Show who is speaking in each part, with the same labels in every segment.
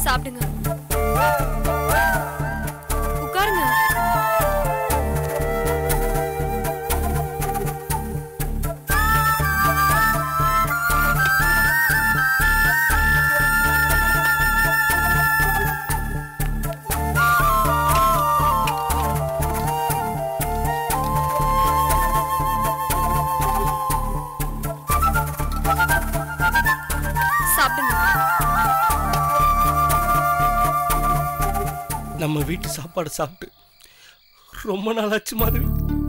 Speaker 1: சாப்பிடுங்க உட்காருங்க சாப்பிடுங்க
Speaker 2: நம்ம வீட்டு சாப்பாடு சாப்பிட்டு ரொம்ப நாளாச்சு மாதிரி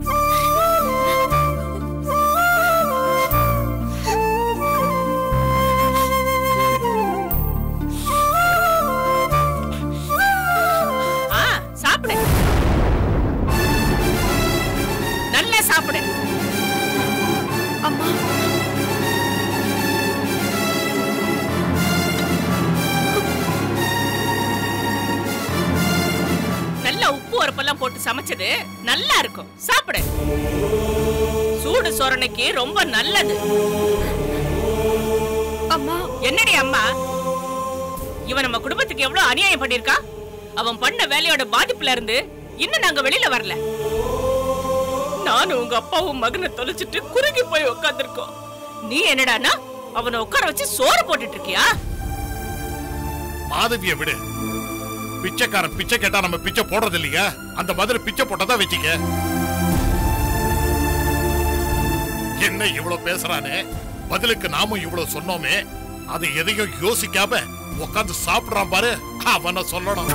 Speaker 3: ஆ சாப்பிடு நல்லா சாப்பிடு
Speaker 1: அம்மா
Speaker 3: நல்ல உப்பு உரப்பெல்லாம் போட்டு சமைச்சது நல்லா இருக்கும் சாப்பிடு சூடு சொரணைக்கு ரொம்ப நல்லது
Speaker 1: அம்மா
Speaker 3: என்னடி அம்மா இவன் நம்ம குடும்பத்துக்கு எவ்வளவு அநியாயம் பண்ணிருக்கா அவன் பண்ண வேலையோட பாதிப்புல இருந்து இன்னும் நாங்க வெளியில வரல நானும் உங்க அப்பாவும் மகனை தொலைச்சிட்டு குறுகி போய் உட்கார்ந்திருக்கோம் நீ என்னடான்னா அவனை உட்கார வச்சு சோறு போட்டுட்டு இருக்கியா
Speaker 4: மாதவிய விடு பிச்சைக்காரன் பிச்சை கேட்டா நம்ம பிச்சை போடுறது இல்லையா அந்த மாதிரி பிச்சை போட்டதா வச்சுக்க என்ன இவ்வளவு பேசுறானே பதிலுக்கு நாமும் இவ்வளவு சொன்னோமே அது எதையும் யோசிக்காம உட்கார்ந்து சாப்பிடுறான் பாரு அவனை சொல்லணும்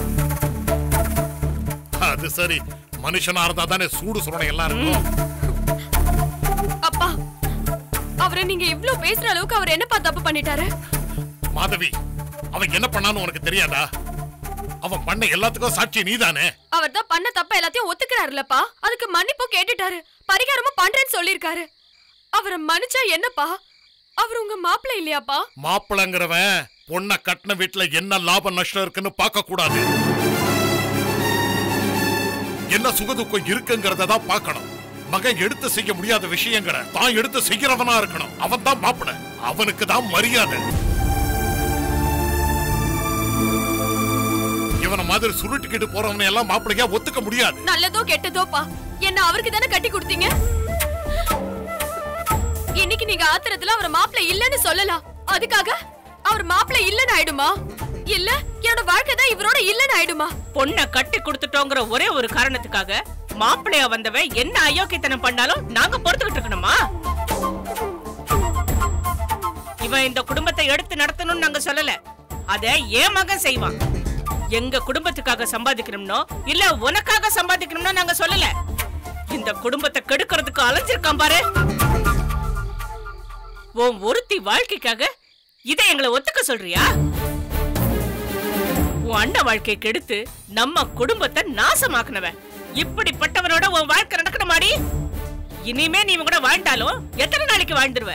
Speaker 4: அது சரி மனுஷனா இருந்தா தானே சூடு சுரணை எல்லாம் இருக்கும்
Speaker 1: அப்பா அவரை நீங்க இவ்ளோ பேசுற அளவுக்கு அவர் என்னப்பா தப்பு பண்ணிட்டாரு
Speaker 4: மாதவி அவன் என்ன பண்ணான்னு உனக்கு தெரியாதா அவன் பண்ண எல்லாத்துக்கும் சாட்சி நீதானே
Speaker 1: அவர் தான் பண்ண தப்ப எல்லாத்தையும் ஒத்துக்கிறாருலப்பா அதுக்கு மன்னிப்பு கேட்டுட்டாரு பரிகாரமும் பண்றேன்னு சொல்லிருக்காரு அவரை மன்னிச்சா என்னப்பா அவர் உங்க மாப்பிள்ளை இல்லையாப்பா
Speaker 4: மாப்பிளங்கிறவன் பொண்ண கட்டின வீட்டுல என்ன லாபம் நஷ்டம் இருக்குன்னு பார்க்க கூடாது என்ன சுகதுக்கம் இருக்குங்கிறத தான் பார்க்கணும் மகன் எடுத்து செய்ய முடியாத விஷயங்களை தான் எடுத்து செய்யறவனா இருக்கணும் அவன் தான் மாப்பிள அவனுக்கு தான் மரியாதை இவன மாதிரி சுருட்டிக்கிட்டு போறவனை எல்லாம் மாப்பிளையா ஒத்துக்க முடியாது
Speaker 1: நல்லதோ கெட்டதோப்பா என்ன அவருக்கு தானே கட்டி கொடுத்தீங்க இன்னைக்கு நீங்க ஆத்திரத்துல அவர் மாப்பிள்ளை இல்லன்னு சொல்லலாம் அதுக்காக அவர் மாப்பிள்ளை இல்லன்னு ஆயிடுமா இல்ல என்னோட வாழ்க்கை தான் இவரோட இல்லன்னு ஆயிடுமா
Speaker 3: பொண்ணை கட்டி கொடுத்துட்டோங்கிற ஒரே ஒரு காரணத்துக்காக மாப்பிள்ளையா வந்தவன் என்ன அயோக்கியத்தனம் பண்ணாலும் நாங்க பொறுத்துக்கிட்டு இருக்கணுமா இவன் இந்த குடும்பத்தை எடுத்து நடத்தணும்னு நாங்க சொல்லல அத என் மகன் செய்வான் எங்க குடும்பத்துக்காக சம்பாதிக்கணும்னோ இல்ல உனக்காக சம்பாதிக்கணும்னோ நாங்க சொல்லல இந்த குடும்பத்தை கெடுக்கிறதுக்கு அலைஞ்சிருக்கான் பாரு உன் ஒருத்தி வாழ்க்கைக்காக இதை எங்களை ஒத்துக்க சொல்றியா உன் அண்ணன் வாழ்க்கையை கெடுத்து நம்ம குடும்பத்தை நாசமாக்குனவன் இப்படிப்பட்டவனோட உன் வாழ்க்கை நடக்கணுமாடி இனிமே நீ இவன் கூட வாழ்ந்தாலும் எத்தனை நாளைக்கு வாழ்ந்துருவ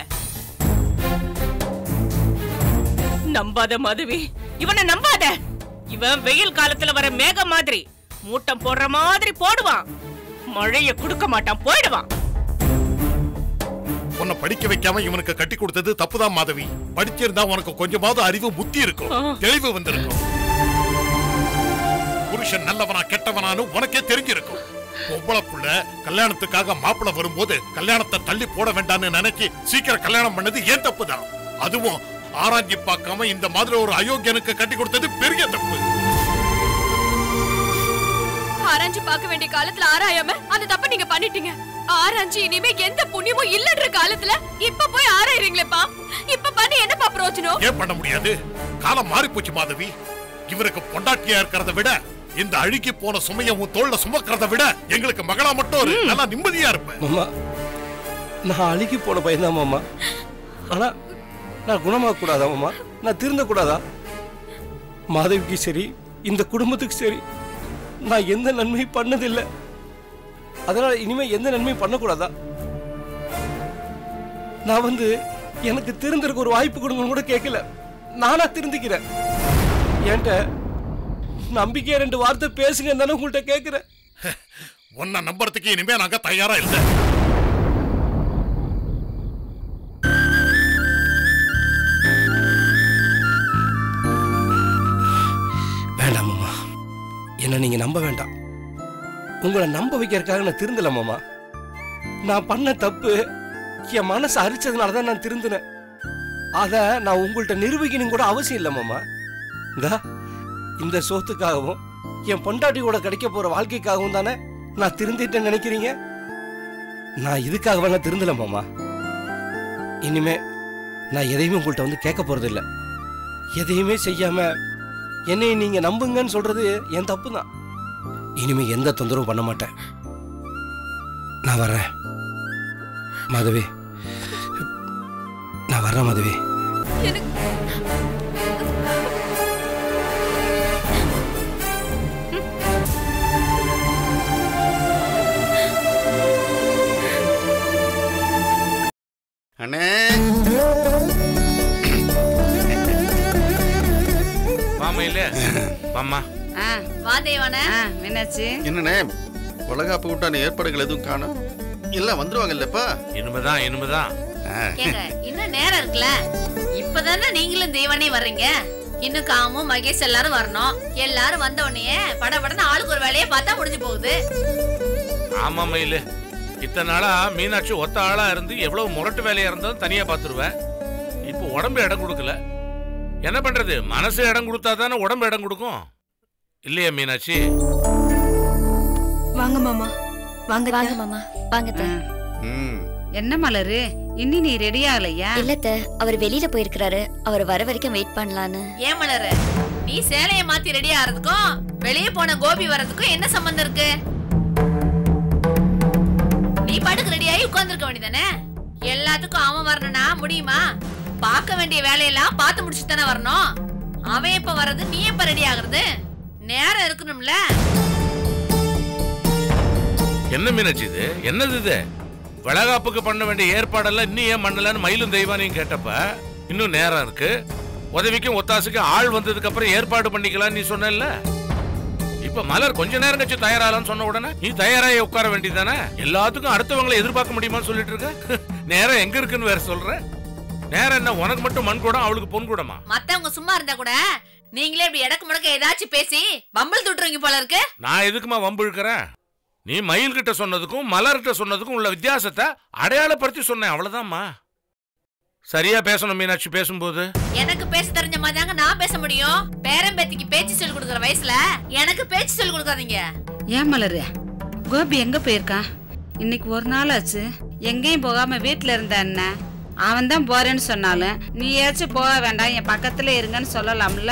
Speaker 3: நம்பாத மதுவி இவனை நம்பாத இவன் வெயில் காலத்துல வர மேகம் மாதிரி மூட்டம் போடுற மாதிரி போடுவான் மழைய கொடுக்க மாட்டான் போயிடுவான்
Speaker 4: உன்னை படிக்க வைக்காம இவனுக்கு கட்டி கொடுத்தது தப்புதான் மாதவி படிச்சிருந்தா உனக்கு கொஞ்சமாவது அறிவு புத்தி இருக்கும்
Speaker 3: ஆ.
Speaker 4: தெளிவு வந்திருக்கும் புருஷன் நல்லவனா கெட்டவனான்னு உனக்கே தெரிஞ்சிருக்கும் பொம்பளை புள்ள கல்யாணத்துக்காக மாப்பிளை வரும்போது கல்யாணத்தை தள்ளி போட வேண்டாம்னு நினைச்சு சீக்கிரம் கல்யாணம் பண்ணது ஏன் தப்புதான் அதுவும் ஆராய்ச்சி பார்க்காம இந்த மாதிரி ஒரு அயோக்கியனுக்கு கட்டி கொடுத்தது பெரிய தப்பு
Speaker 1: ஆராய்ஞ்சு பார்க்க வேண்டிய காலத்துல ஆராயாம அந்த தப்ப நீங்க பண்ணிட்டீங்க ஆராய்ஞ்சு இனிமே எந்த புண்ணியமும் இல்லன்ற காலத்துல இப்ப போய் ஆராயிறீங்களேப்பா இப்ப பண்ணி என்னப்பா பிரயோஜனம்
Speaker 4: ஏன் பண்ண முடியாது காலம் மாறி போச்சு மாதவி இவருக்கு பொண்டாட்டியா இருக்கிறத விட இந்த அழுகி போன சுமைய உன் தோல்ல சுமக்கிறத விட எங்களுக்கு மகளா மட்டும் இரு. நல்லா நிம்மதியா இருப்ப
Speaker 2: மாமா நான் அழுகி போன பையன்தான் மாமா ஆனா நான் குணமாக கூடாதா மாமா நான் திருந்த கூடாதா மாதவிக்கு சரி இந்த குடும்பத்துக்கு சரி நான் எந்த நன்மையும் பண்ணதில்லை அதனால இனிமே எந்த நன்மையும் பண்ணக்கூடாதா நான் வந்து எனக்கு திருந்தருக்கு ஒரு வாய்ப்பு கொடுங்கன்னு கூட கேட்கல நானா திருந்திக்கிறேன் என்கிட்ட நம்பிக்கையா ரெண்டு வார்த்தை பேசுங்க தானே உங்கள்கிட்ட கேட்கிறேன்
Speaker 4: உன்னை நம்புறதுக்கு இனிமே நாங்க தயாரா இல்ல
Speaker 2: என்ன நீங்க நம்ப வேண்டாம் உங்களை நம்ப வைக்கிறதுக்காக நான் திருந்தல மாமா நான் பண்ண தப்பு என் மனசை அரிச்சதுனால தான் நான் திருந்தினேன் அத நான் உங்கள்ட்ட நிரூபிக்கணும் கூட அவசியம் இல்லை மாமா இந்தா இந்த சோத்துக்காகவும் என் பொண்டாட்டி கூட கிடைக்க போற வாழ்க்கைக்காகவும் தானே நான் திருந்திட்டேன்னு நினைக்கிறீங்க நான் இதுக்காக வேணா திருந்தல மாமா இனிமே நான் எதையுமே உங்கள்ட்ட வந்து கேட்க போறது இல்ல எதையுமே செய்யாம என்னை நீங்க நம்புங்கன்னு சொல்றது என் தப்பு தான் இனிமே எந்த தொந்தரவும் பண்ண மாட்டேன் நான் வர்றேன் மாதவி நான் வர்றேன் மாதவி
Speaker 1: எனக்கு
Speaker 5: அண்ணே
Speaker 6: வாமா இல்ல வாமா
Speaker 7: ஆ
Speaker 1: வா தேவான
Speaker 7: ஆ மீனாட்சி
Speaker 5: என்னண்ணே வளகாப்பு கூட்டான ஏற்பாடுகள் எதுவும் காணும் எல்லாம் வந்துருவாங்கல்லப்பா
Speaker 6: இனிமேதான் இனிமேதான்
Speaker 8: ஏங்க இன்னும் நேரம் இருக்குல்ல இப்பதானே நீங்களும் தெய்வானே வர்றீங்க இன்னும் காமும் மகேஷ் எல்லாரும் வரணும் எல்லாரும் வந்த உடனே படபடன்னு ஆளுக்கு ஒரு வேலையை பார்த்தா முடிஞ்சு போகுது
Speaker 6: ஆமா மயிலு இத்தனை நாளா மீனாட்சி ஒத்த ஆளா இருந்து எவ்வளவு முரட்டு வேலையா இருந்தாலும் தனியா பாத்துருவேன் இப்போ உடம்பு இடம் கொடுக்கல என்ன பண்றது மனசு இடம் கொடுத்தா தானே உடம்பு இடம் கொடுக்கும் இல்லையா மீனாட்சி
Speaker 1: வாங்க மாமா வாங்க
Speaker 9: வாங்க மாமா வாங்க அத்தை.
Speaker 5: ம்
Speaker 7: என்ன மலரு இன்னி நீ ரெடி ஆகலையா
Speaker 9: இல்ல அத்தை, அவர் வெளியில போயிருக்கிறாரு அவர் வர வரைக்கும் வெயிட் பண்ணலான்னு
Speaker 8: ஏன் மலரு நீ சேலைய மாத்தி ரெடி ஆறதுக்கும் வெளியே போன கோபி வர்றதுக்கும் என்ன சம்பந்தம் இருக்கு நீ பாட்டுக்கு ரெடி ஆகி உட்கார்ந்துருக்க வேண்டியதானே எல்லாத்துக்கும் அவன் வரணும்னா முடியுமா பார்க்க வேண்டிய வேலையெல்லாம் பார்த்து முடிச்சுட்டு தானே வரணும் அவன் எப்ப வர்றது நீ எப்ப ரெடி ஆகுறது நேரம் இருக்கணும்ல
Speaker 6: என்ன மீனாட்சி இது என்னது இது வளகாப்புக்கு பண்ண வேண்டிய ஏற்பாடெல்லாம் இன்னும் ஏன் பண்ணலன்னு மயிலும் தெய்வானையும் கேட்டப்ப இன்னும் நேரம் இருக்கு உதவிக்கும் ஒத்தாசுக்கும் ஆள் வந்ததுக்கு அப்புறம் ஏற்பாடு பண்ணிக்கலாம் நீ சொன்னல இப்ப மலர் கொஞ்ச நேரம் கழிச்சு தயாராகலாம்னு சொன்ன உடனே நீ தயாராகி உட்கார வேண்டியதானே எல்லாத்துக்கும் அடுத்தவங்களை எதிர்பார்க்க முடியுமான்னு சொல்லிட்டு இருக்க நேரம் எங்க இருக்குன்னு வேற சொல்ற நேரம் என்ன உனக்கு மட்டும் மண் கூடம் அவளுக்கு பொன் கூடமா
Speaker 8: மத்தவங்க சும்மா இருந்தா கூட நீங்களே இப்படி இடக்கு முடக்க ஏதாச்சும் பேசி பம்பல் துட்டுறீங்க போல இருக்கு
Speaker 6: நான் எதுக்குமா வம்பு இழுக்கிறேன் நீ மயில் கிட்ட சொன்னதுக்கும் மலர்கிட்ட சொன்னதுக்கும் உள்ள வித்தியாசத்தை அடையாளப்படுத்தி சொன்னேன் அவ்வளவுதாம்மா சரியா பேசணும் மீனாட்சி பேசும்போது
Speaker 8: எனக்கு பேச தெரிஞ்ச மாதிரி தாங்க நான் பேச முடியும் பேரம்பேத்திக்கு பேச்சு சொல்லி கொடுக்குற வயசுல எனக்கு பேச்சு சொல்லி கொடுக்காதீங்க
Speaker 7: ஏன் மலரு கோபி எங்க போயிருக்கான் இன்னைக்கு ஒரு நாள் ஆச்சு எங்கேயும் போகாம வீட்ல இருந்த என்ன அவன் தான் போறேன்னு சொன்னாலும் நீ ஏச்சும் போக வேண்டாம் என் பக்கத்துல இருங்கன்னு சொல்லலாம்ல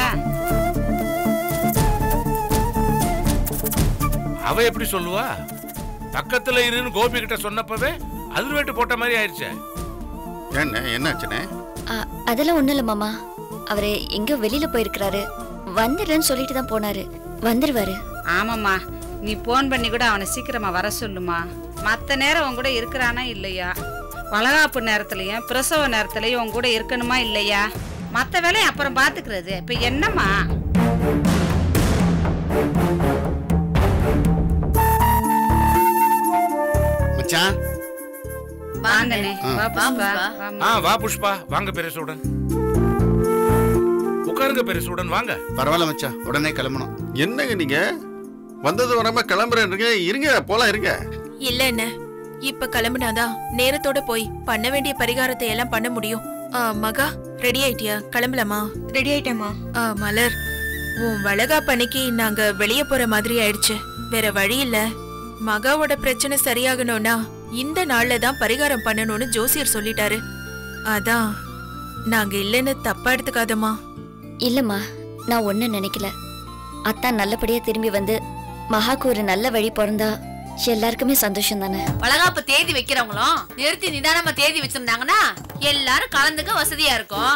Speaker 6: அவ எப்படி சொல்லுவா பக்கத்துல இருன்னு கோபி கிட்ட சொன்னப்பவே அதிர்வேட்டு போட்ட மாதிரி ஆயிடுச்சே
Speaker 5: ஏண்ணே என்னாச்சுண்ணே
Speaker 9: ஆ, அதெல்லாம் ஒண்ணும் இல்ல மாமா அவரு எங்கோ வெளியில போயிருக்கிறாரு வந்துடுறேன்னு சொல்லிட்டு தான் போனாரு வந்துருவாரு
Speaker 7: ஆமாம்மா நீ போன் பண்ணி கூட அவனை சீக்கிரமா வர சொல்லுமா மத்த நேரம் உன் கூட இருக்கிறானா இல்லையா வளகாப்பு நேரத்துலயும் பிரசவ நேரத்துலயும் உன் கூட இருக்கணுமா இல்லையா மத்த வேலையை அப்புறம் பாத்துக்கிறது இப்ப என்னம்மா
Speaker 5: மச்சான்
Speaker 7: வாங்கண்ணே
Speaker 5: ஆ.
Speaker 7: வா புஷ்பா
Speaker 8: வா.
Speaker 7: வாம்மா.
Speaker 6: ஆ வா புஷ்பா வாங்க பெருசுடன் உட்காருங்க பெருசுடன் வாங்க
Speaker 5: பரவாயில்ல மச்சான் உடனே கிளம்பணும் என்னங்க நீங்க வந்தது வராம கிளம்புறேன்றீங்க இருங்க போலாம் இருங்க
Speaker 1: இல்ல என்ன இப்ப கிளம்புனாதான் நேரத்தோட போய் பண்ண வேண்டிய பரிகாரத்தை எல்லாம் பண்ண முடியும் ஆ, மகா ரெடி ஆயிட்டியா கிளம்பலாமா ரெடி ஆயிட்டேமா மலர் உன் வளகா பணிக்கு நாங்க வெளியே போற மாதிரி ஆயிடுச்சு வேற வழி இல்ல மகாவோட பிரச்சனை சரியாகணும்னா இந்த நாள்ல தான் பரிகாரம் பண்ணணும்னு ஜோசியர் சொல்லிட்டாரு அதான் நாங்க இல்லைன்னு தப்பா எடுத்துக்காதம்மா
Speaker 9: இல்லம்மா நான் ஒண்ணும் நினைக்கல அத்தான் நல்லபடியா திரும்பி வந்து மகாக்கு ஒரு நல்ல வழி பிறந்தா எல்லாருக்குமே சந்தோஷம் தானே
Speaker 8: வளகாப்பு தேதி வைக்கிறவங்களும் நிறுத்தி நிதானமா தேதி வச்சிருந்தாங்கன்னா எல்லாரும் கலந்துக்க வசதியா இருக்கும்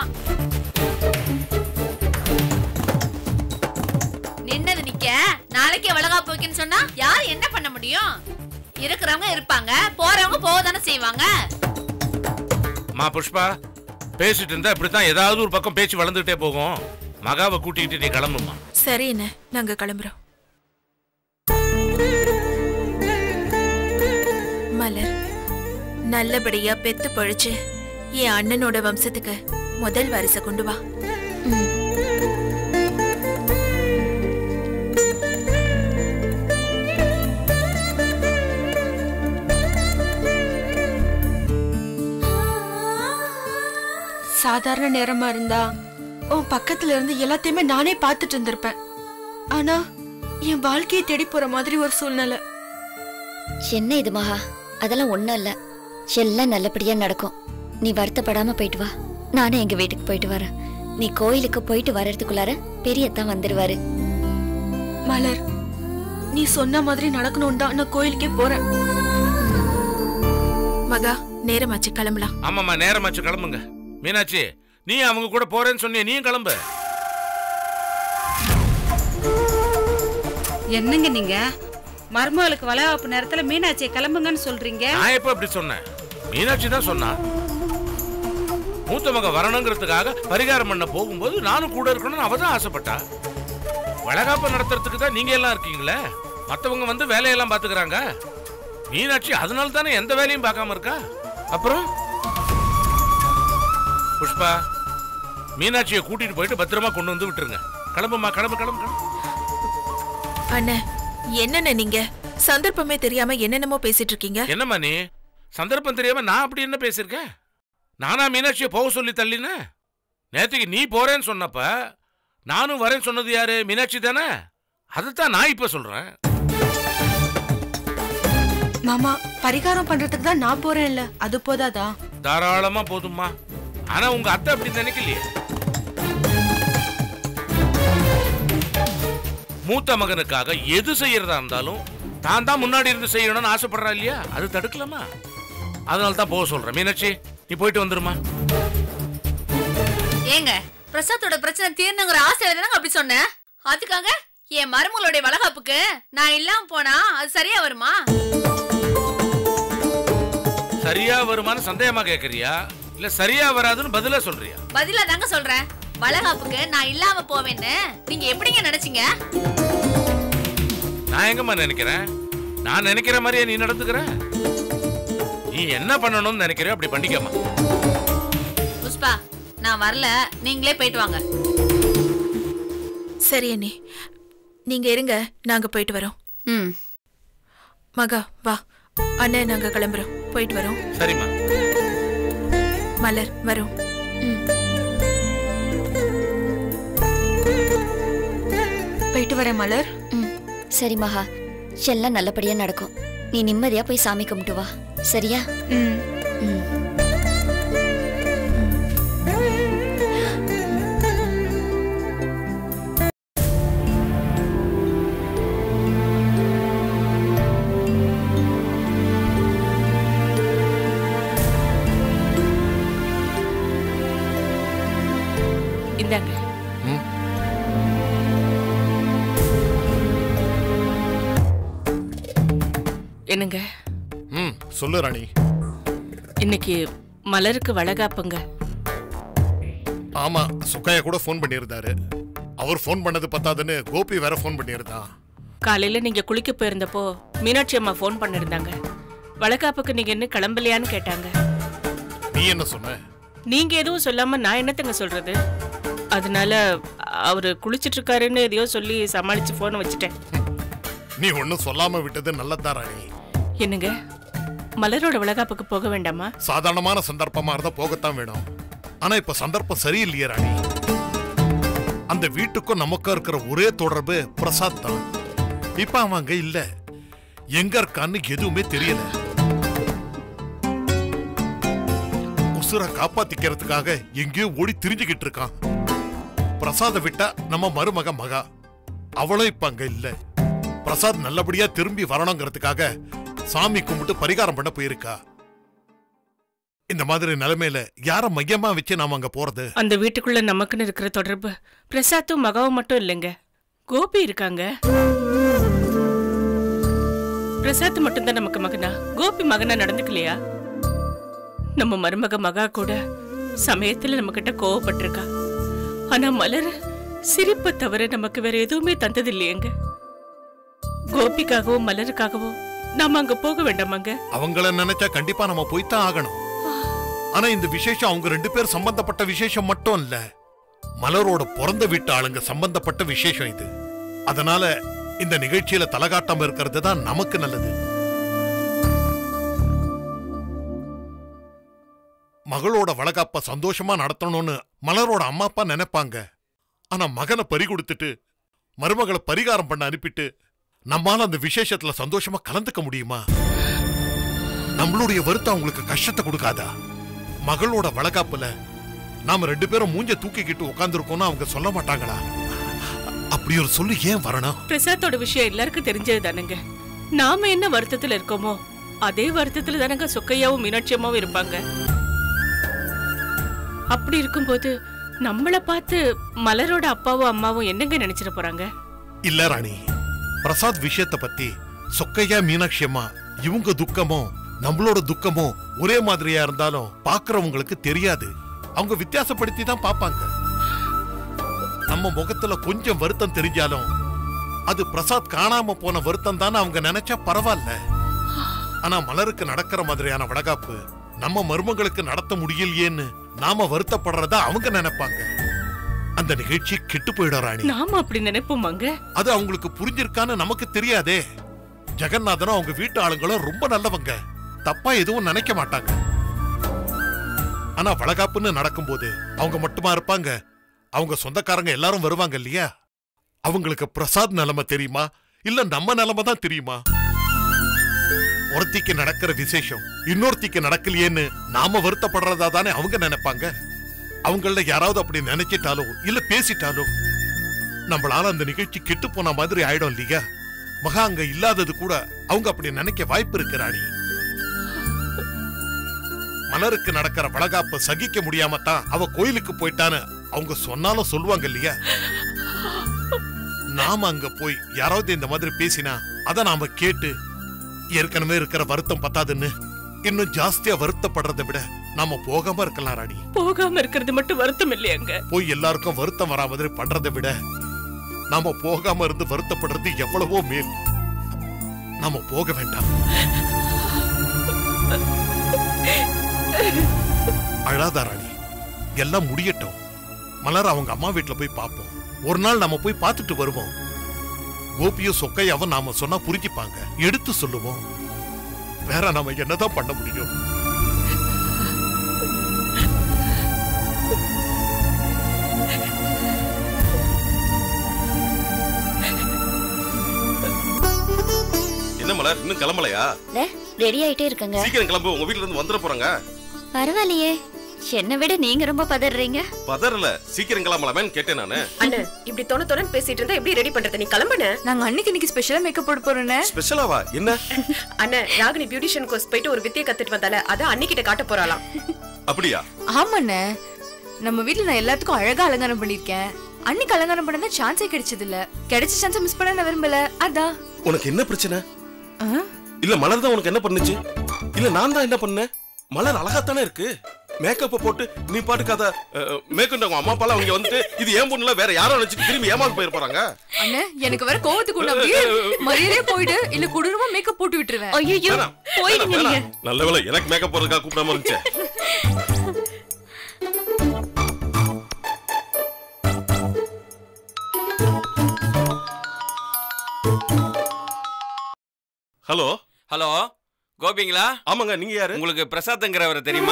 Speaker 8: நின்னது நிக்க நாளைக்கே வளகாப்பு வைக்கணும்னு சொன்னா யார் என்ன பண்ண முடியும் இருக்கிறவங்க இருப்பாங்க போறவங்க போக தானே செய்வாங்க
Speaker 6: மா புஷ்பா பேசிட்டு இருந்தா இப்படித்தான் ஏதாவது ஒரு பக்கம் பேச்சு வளர்ந்துட்டே போகும் மகாவை கூட்டிக்கிட்டு நீ கிளம்புமா
Speaker 1: சரி என்ன நாங்க கிளம்புறோம் மலர் நல்லபடியா பெத்து பழிச்சு என் அண்ணனோட வம்சத்துக்கு முதல் வாரிசை கொண்டு வா
Speaker 9: ம்.
Speaker 10: சாதாரண நேரமா இருந்தா உன் பக்கத்துல இருந்து எல்லாத்தையுமே நானே பார்த்துட்டு இருந்திருப்பேன் ஆனா என் வாழ்க்கையை தேடி போற மாதிரி ஒரு சூழ்நிலை
Speaker 9: என்ன இது மகா அதெல்லாம் ஒண்ணும் இல்ல எல்லாம் நல்லபடியா நடக்கும் நீ வருத்தப்படாம போயிட்டு வா நானே எங்க வீட்டுக்கு போயிட்டு வரேன் நீ கோயிலுக்கு போயிட்டு வர்றதுக்குள்ளார பெரியத்தான் வந்துருவாரு
Speaker 10: மலர் நீ சொன்ன மாதிரி நடக்கணும்னு தான் நான் கோயிலுக்கே போறேன்
Speaker 1: மகா நேரமாச்சு கிளம்பலாம்
Speaker 6: ஆமாம்மா நேரமாச்சு கிளம்புங்க மீனாட்சி நீ அவங்க கூட போறேன்னு சொன்னிய நீயும் கிளம்பு
Speaker 7: என்னங்க நீங்க மருமகளுக்கு வளகாப்பு நேரத்துல மீனாட்சியை கிளம்புங்கன்னு சொல்றீங்க
Speaker 6: நான் எப்ப அப்படி சொன்னேன் மீனாட்சி தான் சொன்னா மூத்த மக வரணுங்கிறதுக்காக பரிகாரம் பண்ண போகும்போது நானும் கூட இருக்கணும்னு அவ தான் ஆசைப்பட்டா வளகாப்பு நடத்துறதுக்கு தான் நீங்க எல்லாம் இருக்கீங்களே மத்தவங்க வந்து வேலையெல்லாம் பாத்துக்கறாங்க மீனாட்சி அதனால தானே எந்த வேலையும் பார்க்காம இருக்கா அப்புறம் புஷ்பா மீனாட்சியை கூட்டிட்டு போயிட்டு பத்திரமா கொண்டு வந்து விட்டுருங்க கிளம்புமா கிளம்பு கிளம்பு கிளம்பு
Speaker 1: அண்ணே என்னண்ணே நீங்க சந்தர்ப்பமே தெரியாம என்னென்னமோ பேசிட்டு இருக்கீங்க
Speaker 6: என்னம்மா நீ சந்தர்ப்பம் தெரியாம நான் அப்படி என்ன பேசியிருக்கேன் நானா மீனாட்சியை போக சொல்லி தள்ளினேன் நேத்துக்கு நீ போறேன்னு சொன்னப்ப நானும் வரேன்னு சொன்னது யாரு மீனாட்சி தானே அதைத்தான் நான் இப்ப சொல்றேன்
Speaker 10: மாமா பரிகாரம் பண்றதுக்கு தான் நான் போறேன்ல அது போதாதா
Speaker 6: தாராளமா போதும்மா ஆனா உங்க அத்தை அப்படி நினைக்கலையே மூத்த மகனுக்காக எது செய்யறதா இருந்தாலும் தான் தான் முன்னாடி இருந்து செய்யணும்னு ஆசைப்படுறா இல்லையா அது தடுக்கலாமா அதனால தான் போக சொல்றேன் மீனாட்சி நீ போயிட்டு வந்துருமா
Speaker 8: ஏங்க பிரசாத்தோட பிரச்சனை தீரணுங்கிற ஆசையில தானங்க அப்படி சொன்னேன் அதுக்காக என் மருமகளுடைய வளகாப்புக்கு நான் இல்லாம போனா அது சரியா வருமா
Speaker 6: சரியா வருமான்னு சந்தேகமா கேக்குறியா இல்ல சரியா வராதுன்னு பதிலா சொல்றியா
Speaker 8: பதிலா தாங்க சொல்றேன் வளகாப்புக்கு நான் இல்லாம போவேன்னு நீங்க எப்படிங்க நினைச்சீங்க
Speaker 6: நான் எங்கம்மா நினைக்கிறேன் நான் நினைக்கிற மாதிரியே நீ நடந்துக்கிற நீ என்ன பண்ணணும்னு நினைக்கிறியோ அப்படி பண்ணிக்கம்மா
Speaker 8: புஷ்பா நான் வரல நீங்களே போயிட்டு வாங்க
Speaker 1: சரி அண்ணி நீங்க இருங்க நாங்க போயிட்டு வரோம்
Speaker 8: ம்
Speaker 1: மகா வா அண்ணே நாங்க கிளம்புறோம் போயிட்டு வரோம்
Speaker 6: சரிம்மா
Speaker 1: மலர் வரோம்
Speaker 10: போயிட்டு வரேன் மலர்
Speaker 9: ம் சரி மகா எல்லாம் நல்லபடியா நடக்கும் நீ நிம்மதியா போய் சாமி கும்பிட்டு வா சரியா
Speaker 10: ம்
Speaker 9: ம்
Speaker 3: இந்தாங்க என்னங்க
Speaker 4: ம் சொல்லு ராணி
Speaker 3: இன்னைக்கு மலருக்கு வளகாப்புங்க
Speaker 4: ஆமா சுக்கையா கூட ஃபோன் பண்ணியிருந்தாரு அவர் ஃபோன் பண்ணது பத்தாதுன்னு கோபி வேற ஃபோன் பண்ணியிருந்தான்
Speaker 3: காலையில நீங்க குளிக்க போயிருந்தப்போ மீனாட்சி அம்மா ஃபோன் பண்ணிருந்தாங்க வளகாப்புக்கு நீங்க என்ன கிளம்பலையான்னு கேட்டாங்க
Speaker 4: நீ என்ன சொன்ன
Speaker 3: நீங்க எதுவும் சொல்லாம நான் என்னத்தங்க சொல்றது அதனால அவரு குளிச்சிட்டு இருக்காருன்னு எதையோ சொல்லி சமாளிச்சு போனை வச்சுட்டேன்
Speaker 4: நீ ஒன்னும் சொல்லாம விட்டது நல்லதா ராணி
Speaker 3: என்னங்க மலரோட வளகாப்புக்கு போக வேண்டாமா
Speaker 4: சாதாரணமான சந்தர்ப்பமா இருந்தா போகத்தான் வேணும் ஆனா இப்ப சந்தர்ப்பம் சரியில்லையே ராணி அந்த வீட்டுக்கும் நமக்கும் இருக்கிற ஒரே தொடர்பு பிரசாத் தான் இப்ப அவன் அங்க இல்ல எங்க இருக்கான்னு எதுவுமே தெரியல உசுரை காப்பாத்திக்கிறதுக்காக எங்கேயோ ஓடி திரிஞ்சுகிட்டு இருக்கான் பிரசாத விட்டா நம்ம மருமக மகா அவளும் இப்ப அங்க இல்ல பிரசாத் நல்லபடியா திரும்பி வரணுங்கிறதுக்காக சாமி கும்பிட்டு பரிகாரம் பண்ண போயிருக்கா இந்த மாதிரி நிலைமையில யார மையமா வச்சு நாம அங்க போறது
Speaker 3: அந்த வீட்டுக்குள்ள நமக்குன்னு இருக்கிற தொடர்பு பிரசாத்தும் மகாவும் மட்டும் இல்லைங்க கோபி இருக்காங்க பிரசாத் மட்டும்தான் நமக்கு மகனா கோபி மகனா நடந்துக்கலையா நம்ம மருமக மகா கூட சமயத்துல நம்ம கிட்ட கோவப்பட்டிருக்கா ஆனா மலர் சிரிப்பை தவிர நமக்கு வேற எதுவுமே தந்தது இல்லையேங்க கோபிக்காகவும் மலருக்காகவும் நாம அங்க போக வேண்டாமாங்க
Speaker 4: அவங்கள நினைச்சா கண்டிப்பா நம்ம போய்த்தான் ஆகணும் ஆனா இந்த விசேஷம் அவங்க ரெண்டு பேர் சம்பந்தப்பட்ட விசேஷம் மட்டும் இல்ல மலரோட பிறந்த வீட்டு ஆளுங்க சம்பந்தப்பட்ட விசேஷம் இது அதனால இந்த நிகழ்ச்சியில தலகாட்டாம இருக்கிறது தான் நமக்கு நல்லது மகளோட வளகாப்ப சந்தோஷமா நடத்தணும்னு மலரோட அம்மா அப்பா நினைப்பாங்க ஆனா மகனை பறி கொடுத்துட்டு மருமகளை பரிகாரம் பண்ண அனுப்பிட்டு நம்மால அந்த விசேஷத்துல சந்தோஷமா கலந்துக்க முடியுமா நம்மளுடைய வருத்தம் அவங்களுக்கு கஷ்டத்தை கொடுக்காதா மகளோட வளகாப்புல நாம ரெண்டு பேரும் மூஞ்ச தூக்கிக்கிட்டு உட்காந்துருக்கோம்னு அவங்க சொல்ல மாட்டாங்களா அப்படி ஒரு சொல்லு ஏன் வரணும்
Speaker 3: பிரசாத்தோட விஷயம் எல்லாருக்கும் தெரிஞ்சது தானுங்க நாம என்ன வருத்தத்துல இருக்கோமோ அதே வருத்தத்துல தானங்க சொக்கையாவும் மீனாட்சியம்மாவும் இருப்பாங்க அப்படி இருக்கும்போது நம்மள பார்த்து மலரோட அப்பாவும் அம்மாவும் என்னங்க நினைச்சிட போறாங்க
Speaker 4: இல்ல ராணி பிரசாத் விஷயத்த பத்தி சொக்கையா மீனாட்சி அம்மா இவங்க துக்கமும் நம்மளோட துக்கமும் ஒரே மாதிரியா இருந்தாலும் பாக்குறவங்களுக்கு தெரியாது அவங்க வித்தியாசப்படுத்தி தான் பாப்பாங்க நம்ம முகத்துல கொஞ்சம் வருத்தம் தெரிஞ்சாலும் அது பிரசாத் காணாம போன வருத்தம் தான் அவங்க நினைச்சா பரவாயில்ல ஆனா மலருக்கு நடக்கிற மாதிரியான வடகாப்பு நம்ம மருமங்களுக்கு நடத்த முடியலையேன்னு நாம வருத்தப்படுறதா அவங்க நினைப்பாங்க அந்த நிகழ்ச்சி கெட்டு போயிடும் ராணி
Speaker 3: நாம அப்படி நினைப்போமாங்க
Speaker 4: அது அவங்களுக்கு புரிஞ்சிருக்கான்னு நமக்கு தெரியாதே ஜெகநாதனும் அவங்க வீட்டு ஆளுங்களும் ரொம்ப நல்லவங்க தப்பா எதுவும் நினைக்க மாட்டாங்க ஆனா வளகாப்புன்னு நடக்கும்போது அவங்க மட்டுமா இருப்பாங்க அவங்க சொந்தக்காரங்க எல்லாரும் வருவாங்க இல்லையா அவங்களுக்கு பிரசாத் நிலைமை தெரியுமா இல்ல நம்ம நிலைமை தான் தெரியுமா ஒருத்திக்கு நடக்கிற விசேஷம் இன்னொருத்திக்கு நடக்கலையேன்னு நாம வருத்தப்படுறதா தானே அவங்க நினைப்பாங்க அவங்கள யாராவது அப்படி நினைச்சிட்டாலோ இல்ல பேசிட்டாலோ நம்மளால அந்த நிகழ்ச்சி கெட்டு போன மாதிரி ஆயிடும் இல்லையா மகா அங்க இல்லாதது கூட அவங்க அப்படி நினைக்க வாய்ப்பு இருக்கு ராணி மலருக்கு நடக்கிற வளகாப்ப சகிக்க முடியாம தான் அவ கோயிலுக்கு போயிட்டான்னு அவங்க சொன்னாலும் சொல்லுவாங்க இல்லையா நாம அங்க போய் யாராவது இந்த மாதிரி பேசினா அத நாம கேட்டு ஏற்கனவே இருக்கிற வருத்தம் பத்தாதுன்னு இன்னும் ஜாஸ்தியா வருத்தப்படுறதை விட நாம போகாம இருக்கலாம் ராணி
Speaker 3: போகாம இருக்கிறது மட்டும் வருத்தம் இல்லையாங்க
Speaker 4: போய் எல்லாருக்கும் வருத்தம் வரா மாதிரி பண்றதை விட நாம போகாம இருந்து வருத்தப்படுறது எவ்வளவோ மேல் நாம போக வேண்டாம் அழாதா ராணி எல்லாம் முடியட்டும் மலர் அவங்க அம்மா வீட்ல போய் பார்ப்போம் ஒரு நாள் நாம போய் பார்த்துட்டு வருவோம் கோபியும் சொக்கையாவும் நாம சொன்னா புரிஞ்சுப்பாங்க எடுத்து சொல்லுவோம் வேற நாம என்னதான் பண்ண முடியும்
Speaker 11: என்ன மலர் இன்னும் கிளம்பலையா
Speaker 9: ரெடி ஆயிட்டே இருக்கங்க
Speaker 11: சீக்கிரம் கிளம்பு உங்க வீட்ல இருந்து வந்துட போறாங்க
Speaker 9: பரவாயில்லையே என்னை விட நீங்க ரொம்ப பதறீங்க
Speaker 11: பதறல சீக்கிரம் கிளம்பலாமேன்னு கேட்டேன் நானு
Speaker 12: அண்ணே இப்படி தொண தொணன்னு பேசிட்டு இருந்தா எப்படி ரெடி பண்றது நீ கிளம்புன நாங்க அன்னைக்கு இன்னைக்கு ஸ்பெஷலா மேக்கப் போட போறோம்னே
Speaker 11: ஸ்பெஷலாவா என்ன
Speaker 12: அண்ணே ராகினி பியூட்டிஷியன் கோர்ஸ் போயிட்டு ஒரு வித்தியை கத்துட்டு வந்தால அத அன்னிக்கிட்ட காட்ட போறாளாம்
Speaker 11: அப்படியா
Speaker 13: ஆமாண்ணே நம்ம வீட்ல நான் எல்லாத்துக்கும் அழகா அலங்காரம் பண்ணிருக்கேன் அன்னைக்கு அலங்காரம் பண்ண சான்ஸே கிடைச்சது இல்ல கிடைச்ச சான்ஸை மிஸ் பண்ண நான் விரும்பல அதான்
Speaker 11: உனக்கு என்ன பிரச்சனை இல்ல மலர் தான் உனக்கு என்ன பண்ணுச்சு இல்ல நான் தான் என்ன பண்ணேன் மலர் அழகாத்தானே இருக்கு மேக்கப்ப போட்டு நீ பாட்டுக்கு அத மேக்கப் உங்க அம்மா அப்பாலாம் அவங்க வந்துட்டு இது ஏன் பொண்ணுல வேற யாரோ நினைச்சிட்டு திரும்பி ஏமாந்து போயிருப்பாங்க
Speaker 13: அண்ணே எனக்கு வேற கோவத்துக்கு உள்ள அப்படியே மரியாதையே போயிடு இல்ல கொடூரமா மேக்கப் போட்டு விட்டுருவேன்
Speaker 9: ஐயோ போயிடுங்க நீங்க
Speaker 11: நல்ல வேளை எனக்கு மேக்கப் போறதுக்காக கூப்பிடாம இருந்துச்சு ஹலோ
Speaker 14: ஹலோ கோபிங்களா
Speaker 11: ஆமாங்க நீங்க யாரு
Speaker 14: உங்களுக்கு பிரசாத்ங்கிறவரை தெரியுமா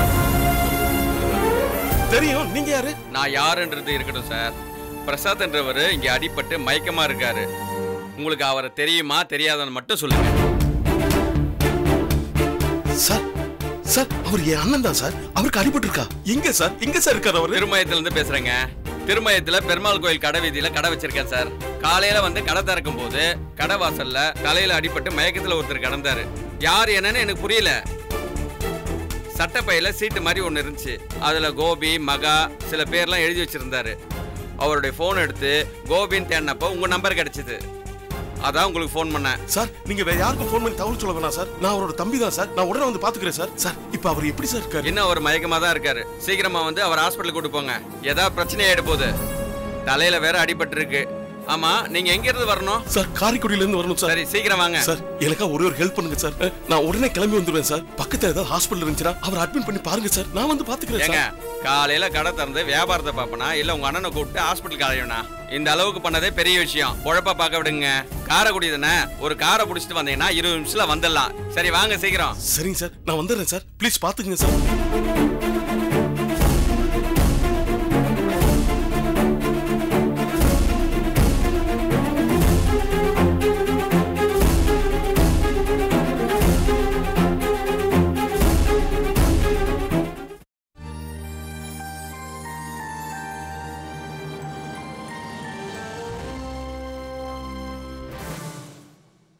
Speaker 11: தெரியும் நீங்க யாரு
Speaker 14: நான் யாருன்றது இருக்கட்டும் சார் பிரசாத்ன்றவர் இங்க அடிபட்டு மயக்கமா இருக்காரு உங்களுக்கு அவரை தெரியுமா தெரியாதான்னு மட்டும் சொல்லுங்க
Speaker 11: சார் சார் அவர் என் அண்ணன் தான் சார் அவருக்கு அடிபட்டு இருக்கா எங்க சார் எங்க சார் இருக்காரு அவரு
Speaker 14: திருமயத்துல இருந்து பேசுறேங்க திருமயத்துல பெருமாள் கோயில் கடை வீதியில கடை வச்சிருக்கேன் சார் காலையில வந்து கடை திறக்கும் போது கடை வாசல்ல தலையில அடிபட்டு மயக்கத்துல ஒருத்தர் கிடந்தாரு யார் என்னன்னு எனக்கு புரியல சட்டப்பையில சீட்டு மாதிரி ஒன்று இருந்துச்சு அதுல கோபி மகா சில பேர்லாம் எழுதி வச்சிருந்தாரு அவருடைய ஃபோன் எடுத்து கோபின்னு தேடினப்போ உங்க நம்பர் கிடைச்சது அதான் உங்களுக்கு ஃபோன் பண்ணேன்
Speaker 11: சார் நீங்க வேற யாருக்கும் ஃபோன் பண்ணி தகவல் சொல்ல வேணாம் சார் நான் அவரோட தம்பி தான் சார் நான் உடனே வந்து பாத்துக்கிறேன் சார் சார் இப்போ அவர் எப்படி சார் இருக்காரு
Speaker 14: இன்னும் அவர் மயக்கமா தான் இருக்காரு சீக்கிரமா வந்து அவர் ஹாஸ்பிட்டல் கூட்டு போங்க ஏதாவது பிரச்சனை ஆயிட போகுது தலையில வேற அடிபட்டு இருக்கு ஆமா நீங்க எங்க இருந்து வரணும்
Speaker 11: சார் காரைக்குடியில இருந்து வரணும் சார்
Speaker 14: சரி சீக்கிரம் வாங்க
Speaker 11: சார் எனக்கா ஒரே ஒரு ஹெல்ப் பண்ணுங்க சார் அஹ், நான் உடனே கிளம்பி வந்துடுவேன் சார் பக்கத்துல ஏதாவது ஹாஸ்பிட்டல் இருந்துச்சுன்னா அவர் அட்மிட் பண்ணி பாருங்க சார் நான் வந்து பாத்துக்கிறேன்
Speaker 14: ஏங்க
Speaker 11: சார்
Speaker 14: காலையில கடை திறந்து வியாபாரத்தை பார்ப்பனா இல்ல உங்க அண்ணனை கூப்பிட்டு ஹாஸ்பிட்டலுக்கு அலையணும் இந்த அளவுக்கு பண்ணதே பெரிய விஷயம் பொழப்ப பார்க்க விடுங்க காரைக்குடி தானே ஒரு காரை பிடிச்சிட்டு வந்தீங்கன்னா இருபது நிமிஷத்துல வந்துடலாம் சரி வாங்க சீக்கிரம்
Speaker 11: சரிங்க சார் நான் வந்துடுறேன் சார் ப்ளீஸ் பாத்துக்கங்க சார்